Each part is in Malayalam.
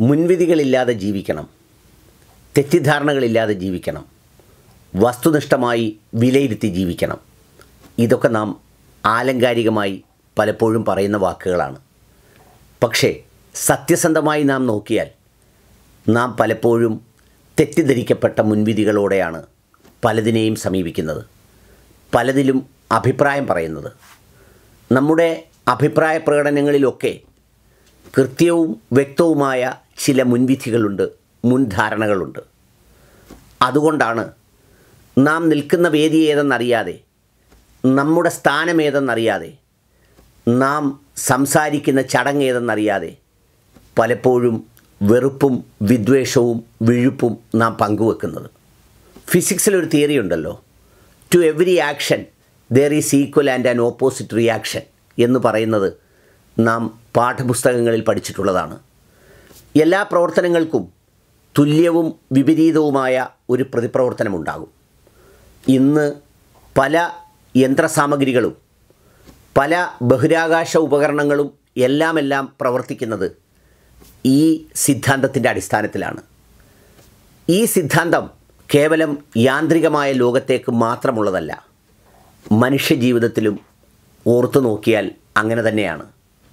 മുൻവിധികളില്ലാതെ ജീവിക്കണം തെറ്റിദ്ധാരണകളില്ലാതെ ജീവിക്കണം വസ്തുനിഷ്ഠമായി വിലയിരുത്തി ജീവിക്കണം ഇതൊക്കെ നാം ആലങ്കാരികമായി പലപ്പോഴും പറയുന്ന വാക്കുകളാണ് പക്ഷേ സത്യസന്ധമായി നാം നോക്കിയാൽ നാം പലപ്പോഴും തെറ്റിദ്ധരിക്കപ്പെട്ട മുൻവിധികളോടെയാണ് പലതിനെയും സമീപിക്കുന്നത് പലതിലും അഭിപ്രായം പറയുന്നത് നമ്മുടെ അഭിപ്രായ പ്രകടനങ്ങളിലൊക്കെ കൃത്യവും വ്യക്തവുമായ ചില മുൻവിധികളുണ്ട് മുൻധാരണകളുണ്ട് അതുകൊണ്ടാണ് നാം നിൽക്കുന്ന വേദി ഏതെന്നറിയാതെ നമ്മുടെ സ്ഥാനം ഏതെന്നറിയാതെ നാം സംസാരിക്കുന്ന ചടങ്ങ് ഏതെന്നറിയാതെ പലപ്പോഴും വെറുപ്പും വിദ്വേഷവും വിഴുപ്പും നാം പങ്കുവെക്കുന്നത് ഫിസിക്സിലൊരു തിയറി ഉണ്ടല്ലോ to every action there is equal and an opposite reaction എന്ന് പറയുന്നത് നാം പാഠപുസ്തകങ്ങളിൽ പഠിച്ചിട്ടുള്ളതാണ് എല്ലാ പ്രവർത്തനങ്ങൾക്കും തുല്യവും വിപരീതവുമായ ഒരു പ്രതിപ്രവർത്തനമുണ്ടാകും ഇന്ന് പല യന്ത്രസാമഗ്രികളും പല ബഹിരാകാശ ഉപകരണങ്ങളും എല്ലാം എല്ലാം പ്രവർത്തിക്കുന്നത് ഈ സിദ്ധാന്തത്തിൻ്റെ അടിസ്ഥാനത്തിലാണ് ഈ സിദ്ധാന്തം കേവലം യാന്ത്രികമായ ലോകത്തേക്ക് മാത്രമുള്ളതല്ല മനുഷ്യജീവിതത്തിലും ഓർത്തു നോക്കിയാൽ അങ്ങനെ തന്നെയാണ്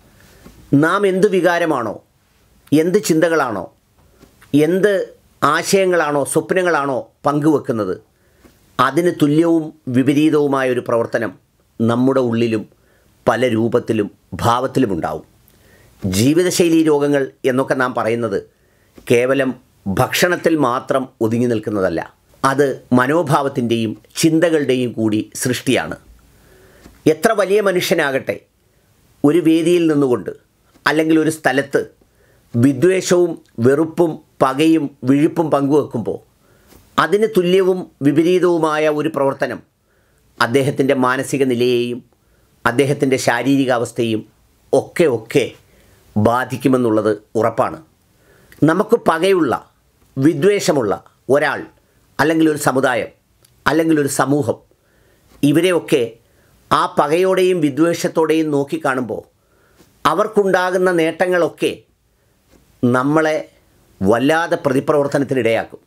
നാം എന്ത് വികാരമാണോ എന്ത് ചിന്തകളാണോ എന്ത് ആശയങ്ങളാണോ സ്വപ്നങ്ങളാണോ പങ്കുവെക്കുന്നത് അതിന് തുല്യവും വിപരീതവുമായ ഒരു പ്രവർത്തനം നമ്മുടെ ഉള്ളിലും പല രൂപത്തിലും ഭാവത്തിലും ഉണ്ടാവും ജീവിതശൈലി രോഗങ്ങൾ എന്നൊക്കെ നാം പറയുന്നത് കേവലം ഭക്ഷണത്തിൽ മാത്രം ഒതുങ്ങി നിൽക്കുന്നതല്ല അത് മനോഭാവത്തിൻ്റെയും ചിന്തകളുടെയും കൂടി സൃഷ്ടിയാണ് എത്ര വലിയ മനുഷ്യനാകട്ടെ ഒരു വേദിയിൽ നിന്നുകൊണ്ട് അല്ലെങ്കിൽ ഒരു സ്ഥലത്ത് വിദ്വേഷവും വെറുപ്പും പകയും വിഴുപ്പും പങ്കുവെക്കുമ്പോൾ അതിന് തുല്യവും വിപരീതവുമായ ഒരു പ്രവർത്തനം അദ്ദേഹത്തിൻ്റെ മാനസിക നിലയെയും അദ്ദേഹത്തിൻ്റെ ശാരീരികാവസ്ഥയും ഒക്കെ ഒക്കെ ബാധിക്കുമെന്നുള്ളത് ഉറപ്പാണ് നമുക്ക് പകയുള്ള വിദ്വേഷമുള്ള ഒരാൾ അല്ലെങ്കിൽ ഒരു സമുദായം അല്ലെങ്കിൽ ഒരു സമൂഹം ഇവരെയൊക്കെ ആ പകയോടെയും വിദ്വേഷത്തോടെയും നോക്കിക്കാണുമ്പോൾ അവർക്കുണ്ടാകുന്ന നേട്ടങ്ങളൊക്കെ നമ്മളെ വല്ലാതെ പ്രതിപ്രവർത്തനത്തിനിടയാക്കും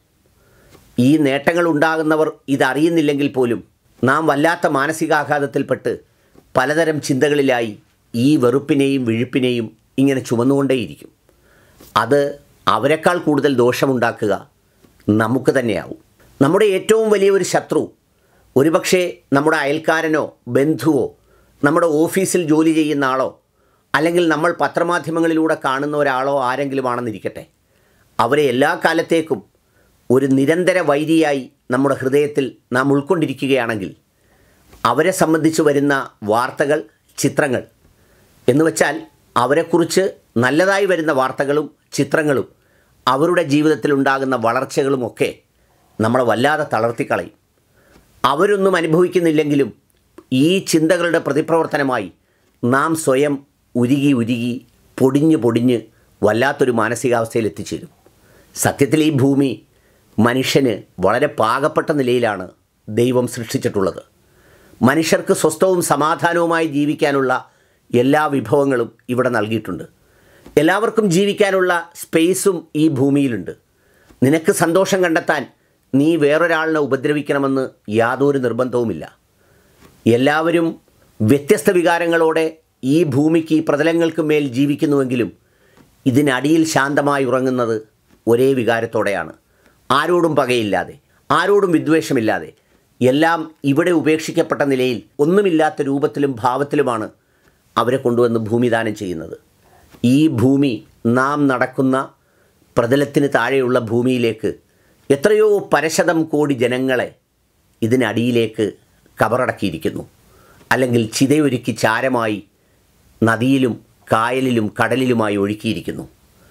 ഈ നേട്ടങ്ങൾ ഉണ്ടാകുന്നവർ ഇതറിയുന്നില്ലെങ്കിൽ പോലും നാം വല്ലാത്ത മാനസികാഘാതത്തിൽപ്പെട്ട് പലതരം ചിന്തകളിലായി ഈ വെറുപ്പിനെയും വിഴുപ്പിനെയും ഇങ്ങനെ ചുമന്നുകൊണ്ടേയിരിക്കും അത് അവരെക്കാൾ കൂടുതൽ ദോഷമുണ്ടാക്കുക നമുക്ക് തന്നെയാവും നമ്മുടെ ഏറ്റവും വലിയ ഒരു ശത്രു ഒരുപക്ഷെ നമ്മുടെ അയൽക്കാരനോ ബന്ധുവോ നമ്മുടെ ഓഫീസിൽ ജോലി ചെയ്യുന്ന ആളോ അല്ലെങ്കിൽ നമ്മൾ പത്രമാധ്യമങ്ങളിലൂടെ കാണുന്ന ഒരാളോ ആരെങ്കിലും ആണെന്നിരിക്കട്ടെ അവരെ എല്ലാ കാലത്തേക്കും ഒരു നിരന്തര വൈരിയായി നമ്മുടെ ഹൃദയത്തിൽ നാം ഉൾക്കൊണ്ടിരിക്കുകയാണെങ്കിൽ അവരെ സംബന്ധിച്ച് വരുന്ന വാർത്തകൾ ചിത്രങ്ങൾ എന്ന് വെച്ചാൽ അവരെക്കുറിച്ച് നല്ലതായി വരുന്ന വാർത്തകളും ചിത്രങ്ങളും അവരുടെ ജീവിതത്തിൽ ഉണ്ടാകുന്ന വളർച്ചകളുമൊക്കെ നമ്മളെ വല്ലാതെ തളർത്തിക്കളയും അവരൊന്നും അനുഭവിക്കുന്നില്ലെങ്കിലും ഈ ചിന്തകളുടെ പ്രതിപ്രവർത്തനമായി നാം സ്വയം ഉരുകി ഉരുകി പൊടിഞ്ഞ് പൊടിഞ്ഞ് വല്ലാത്തൊരു മാനസികാവസ്ഥയിൽ എത്തിച്ചേരും സത്യത്തിൽ ഈ ഭൂമി മനുഷ്യന് വളരെ പാകപ്പെട്ട നിലയിലാണ് ദൈവം സൃഷ്ടിച്ചിട്ടുള്ളത് മനുഷ്യർക്ക് സ്വസ്ഥവും സമാധാനവുമായി ജീവിക്കാനുള്ള എല്ലാ വിഭവങ്ങളും ഇവിടെ നൽകിയിട്ടുണ്ട് എല്ലാവർക്കും ജീവിക്കാനുള്ള സ്പേസും ഈ ഭൂമിയിലുണ്ട് നിനക്ക് സന്തോഷം കണ്ടെത്താൻ നീ വേറൊരാളിനെ ഉപദ്രവിക്കണമെന്ന് യാതൊരു നിർബന്ധവുമില്ല എല്ലാവരും വ്യത്യസ്ത വികാരങ്ങളോടെ ഈ ഭൂമിക്ക് ഈ പ്രതലങ്ങൾക്ക് മേൽ ജീവിക്കുന്നുവെങ്കിലും ഇതിനടിയിൽ ശാന്തമായി ഉറങ്ങുന്നത് ഒരേ വികാരത്തോടെയാണ് ആരോടും പകയില്ലാതെ ആരോടും വിദ്വേഷമില്ലാതെ എല്ലാം ഇവിടെ ഉപേക്ഷിക്കപ്പെട്ട നിലയിൽ ഒന്നുമില്ലാത്ത രൂപത്തിലും ഭാവത്തിലുമാണ് അവരെ കൊണ്ടുവന്ന് ഭൂമിദാനം ചെയ്യുന്നത് ഈ ഭൂമി നാം നടക്കുന്ന പ്രതലത്തിന് താഴെയുള്ള ഭൂമിയിലേക്ക് എത്രയോ പരശതം കോടി ജനങ്ങളെ ഇതിനടിയിലേക്ക് കബറടക്കിയിരിക്കുന്നു അല്ലെങ്കിൽ ചിതയൊരുക്കി ചാരമായി നദിയിലും കായലിലും കടലിലുമായി ഒഴുക്കിയിരിക്കുന്നു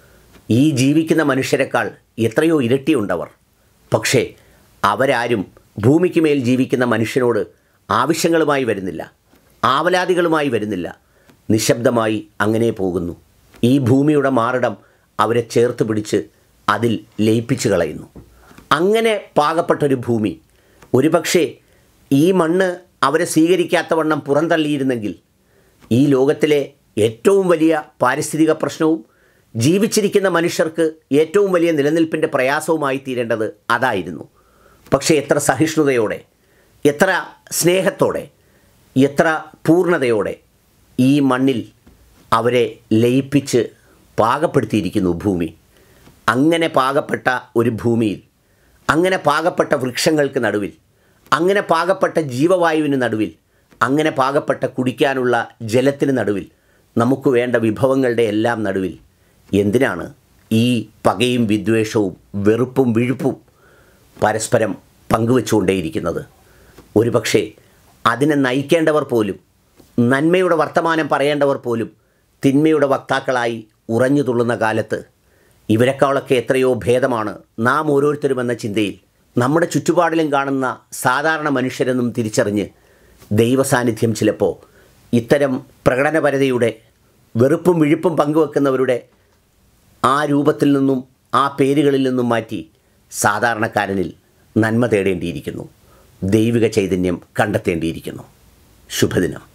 ഈ ജീവിക്കുന്ന മനുഷ്യരെക്കാൾ എത്രയോ ഇരട്ടിയുണ്ടവർ പക്ഷേ അവരാരും ഭൂമിക്ക് മേൽ ജീവിക്കുന്ന മനുഷ്യനോട് ആവശ്യങ്ങളുമായി വരുന്നില്ല ആവലാതികളുമായി വരുന്നില്ല നിശബ്ദമായി അങ്ങനെ പോകുന്നു ഈ ഭൂമിയുടെ മാറിടം അവരെ ചേർത്ത് പിടിച്ച് അതിൽ ലയിപ്പിച്ച് കളയുന്നു അങ്ങനെ പാകപ്പെട്ടൊരു ഭൂമി ഒരുപക്ഷെ ഈ മണ്ണ് അവരെ സ്വീകരിക്കാത്തവണ്ണം പുറന്തള്ളിയിരുന്നെങ്കിൽ ഈ ലോകത്തിലെ ഏറ്റവും വലിയ പാരിസ്ഥിതിക പ്രശ്നവും ജീവിച്ചിരിക്കുന്ന മനുഷ്യർക്ക് ഏറ്റവും വലിയ നിലനിൽപ്പിൻ്റെ പ്രയാസവുമായി തീരേണ്ടത് അതായിരുന്നു പക്ഷേ എത്ര സഹിഷ്ണുതയോടെ എത്ര സ്നേഹത്തോടെ എത്ര പൂർണ്ണതയോടെ ഈ മണ്ണിൽ അവരെ ലയിപ്പിച്ച് പാകപ്പെടുത്തിയിരിക്കുന്നു ഭൂമി അങ്ങനെ പാകപ്പെട്ട ഒരു ഭൂമിയിൽ അങ്ങനെ പാകപ്പെട്ട വൃക്ഷങ്ങൾക്ക് നടുവിൽ അങ്ങനെ പാകപ്പെട്ട ജീവവായുവിന് നടുവിൽ അങ്ങനെ പാകപ്പെട്ട കുടിക്കാനുള്ള ജലത്തിന് നടുവിൽ നമുക്ക് വേണ്ട വിഭവങ്ങളുടെ എല്ലാം നടുവിൽ എന്തിനാണ് ഈ പകയും വിദ്വേഷവും വെറുപ്പും വിഴുപ്പും പരസ്പരം പങ്കുവെച്ചുകൊണ്ടേയിരിക്കുന്നത് ഒരുപക്ഷെ അതിനെ നയിക്കേണ്ടവർ പോലും നന്മയുടെ വർത്തമാനം പറയേണ്ടവർ പോലും തിന്മയുടെ വക്താക്കളായി ഉറഞ്ഞു തുള്ളുന്ന കാലത്ത് ഇവരെക്കാളൊക്കെ എത്രയോ ഭേദമാണ് നാം ഓരോരുത്തരുമെന്ന ചിന്തയിൽ നമ്മുടെ ചുറ്റുപാടിലും കാണുന്ന സാധാരണ മനുഷ്യരെന്നും തിരിച്ചറിഞ്ഞ് ദൈവസാന്നിധ്യം ചിലപ്പോൾ ഇത്തരം പ്രകടനപരതയുടെ വെറുപ്പും വിഴുപ്പും പങ്കുവെക്കുന്നവരുടെ ആ രൂപത്തിൽ നിന്നും ആ പേരുകളിൽ നിന്നും മാറ്റി സാധാരണക്കാരനിൽ നന്മ തേടേണ്ടിയിരിക്കുന്നു ദൈവിക ചൈതന്യം കണ്ടെത്തേണ്ടിയിരിക്കുന്നു ശുഭദിനം